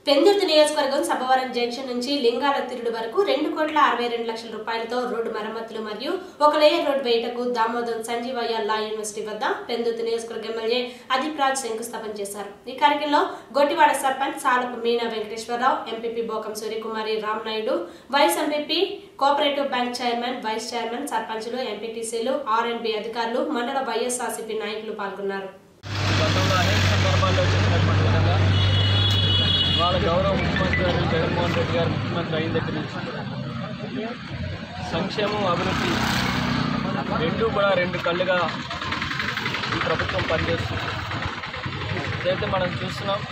పెందుర్తి నియోజకవర్గం సభవరం జంక్షన్ నుంచి లింగాల తిరుడు వరకు రెండు కోట్ల అరవై రెండు లక్షల రూపాయలతో రోడ్డు మరమ్మతులు మరియు ఒక లేయర్ రోడ్డు వేయటకు దామోదం సంజీవయ్య లా యూనివర్సిటీ వద్ద పెందుర్తి నియోజకవర్గ ఎమ్మెల్యే అదీప్ రాజ్ శంకుస్థాపన చేశారు ఈ కార్యక్రమంలో Gottivada sarpanch Salapu Meena Venkateswararao MPP Bokam Suryakumari Ramnaidu vice MPP cooperative bank chairman vice chairman సర్పంచులు ఎంపీటీసీలు ఆర్ఎండ్బి అధికారులు మండల వైఎస్ఆర్సీపీ నాయకులు పాల్గొన్నారు గతంలో అనేక సందర్భాల్లో చెప్పినటువంటి విధంగా వాళ్ళ గౌరవ ముఖ్యమంత్రి వర్యులు జగన్మోహన్ రెడ్డి గారు ముఖ్యమంత్రి అయిన దగ్గర నుంచి సంక్షేమం అభివృద్ధి రెండు కూడా రెండు కళ్ళుగా ఈ ప్రభుత్వం పనిచేస్తుంది ఇదైతే మనం చూస్తున్నాం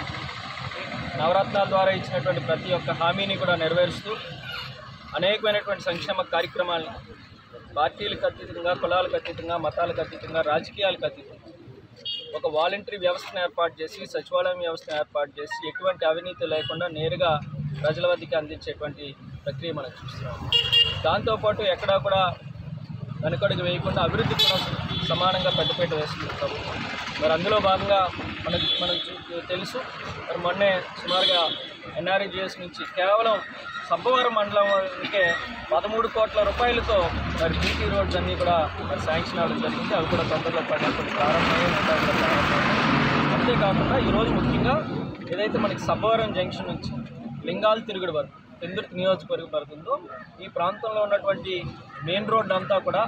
నవరత్నాల ద్వారా ఇచ్చినటువంటి ప్రతి ఒక్క హామీని కూడా నెరవేరుస్తూ అనేకమైనటువంటి సంక్షేమ కార్యక్రమాలను పార్టీలకు అతీతంగా కులాలకు అతీతంగా మతాలకు అతీతంగా రాజకీయాలకు అతీతంగా ఒక వాలంటరీ వ్యవస్థను ఏర్పాటు చేసి సచివాలయం వ్యవస్థను ఏర్పాటు చేసి ఎటువంటి అవినీతి లేకుండా నేరుగా ప్రజల వద్దకి అందించేటువంటి ప్రక్రియ మనం చూస్తున్నాం దాంతోపాటు ఎక్కడా కూడా వెనకడుగు వేయకుండా అభివృద్ధి కూడా సమానంగా పెద్దపీట వేస్తుంది ప్రభుత్వం మరి అందులో భాగంగా మనకి మనం చూ- తెలుసు మరి మొన్నే సుమారుగా ఎన్ఆర్ఈజిఎస్ నుంచి కేవలం సబ్బవరం మండలంకే పదమూడు కోట్ల రూపాయలతో మరి బీటీ రోడ్స్ అన్నీ కూడా మరి శాంక్షన్ అవ్వడం జరిగింది అవి కూడా తొందరలో పడినప్పుడు ప్రారంభమయ్యే మిగతా కూడా ప్రారంభమయ్యాయి. అంతేకాకుండా ఈరోజు ముఖ్యంగా ఏదైతే మనకి సబ్బవరం జంక్షన్ నుంచి లింగాల తిరుగుడు వరకు పెందుర్తి నియోజకవర్గం పడుతుందో ఈ ప్రాంతంలో ఉన్నటువంటి మెయిన్ రోడ్ అంతా కూడా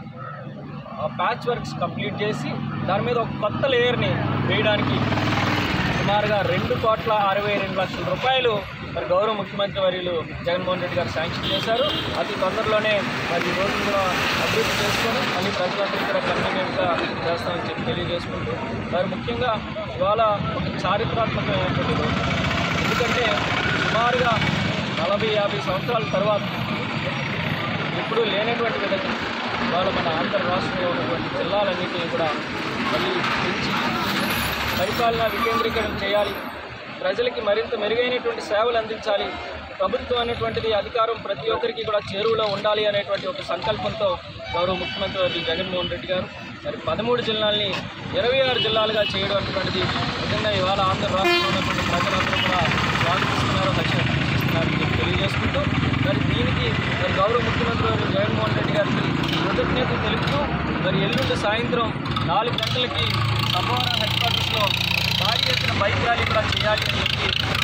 ప్యాచ్ వర్క్స్ కంప్లీట్ చేసి దాని మీద ఒక కొత్త లేయర్ని వేయడానికి సుమారుగా రెండు కోట్ల అరవై రెండు లక్షల రూపాయలు మరి గౌరవ ముఖ్యమంత్రి వర్యులు జగన్మోహన్ రెడ్డి గారు శాంక్షన్ చేశారు అతి తొందరలోనే మరి ఈ రోజు కూడా అభివృద్ధి చేసుకొని మళ్ళీ ప్రజలందరికీ కూడా కన్వీనియంట్గా చేస్తామని చెప్పి తెలియజేసుకుంటూ మరి ముఖ్యంగా ఇవాళ ఒక చారిత్రాత్మకమైనటువంటి రోజు ఎందుకంటే సుమారుగా నలభై యాభై సంవత్సరాల తర్వాత ఎప్పుడూ లేనటువంటి విధంగా ఇవాళ మన ఆంధ్ర రాష్ట్రంలో ఉన్నటువంటి జిల్లాలన్నింటినీ కూడా మళ్ళీ పెంచి పరిపాలన వికేంద్రీకరణ చేయాలి ప్రజలకి మరింత మెరుగైనటువంటి సేవలు అందించాలి ప్రభుత్వం అనేటువంటిది అధికారం ప్రతి ఒక్కరికి కూడా చేరువలో ఉండాలి అనేటువంటి ఒక సంకల్పంతో గౌరవ ముఖ్యమంత్రి వర్యులు జగన్మోహన్ రెడ్డి గారు మరి పదమూడు జిల్లాల్ని ఇరవై ఆరు జిల్లాలుగా చేయడం అనేటువంటిది నిజంగా ఇవాళ ఆంధ్ర రాష్ట్రంలో ఉన్నటువంటి ప్రజలందరూ కూడా స్వాగతిస్తున్నారు హర్షిస్తున్నారు అని చెప్పి తెలియజేసుకుంటూ మరి దీనికి మరి గౌరవ ముఖ్యమంత్రి వర్యులు జగన్మోహన్ రెడ్డి గారికి కృతజ్ఞత తెలుపుతూ మరి ఎల్లుండి సాయంత్రం నాలుగు గంటలకి సభవరం హెడ్ క్వార్టర్స్లో భారీ ఎత్తున బైక్ ర్యాలీ కూడా చేయాలి అని చెప్పి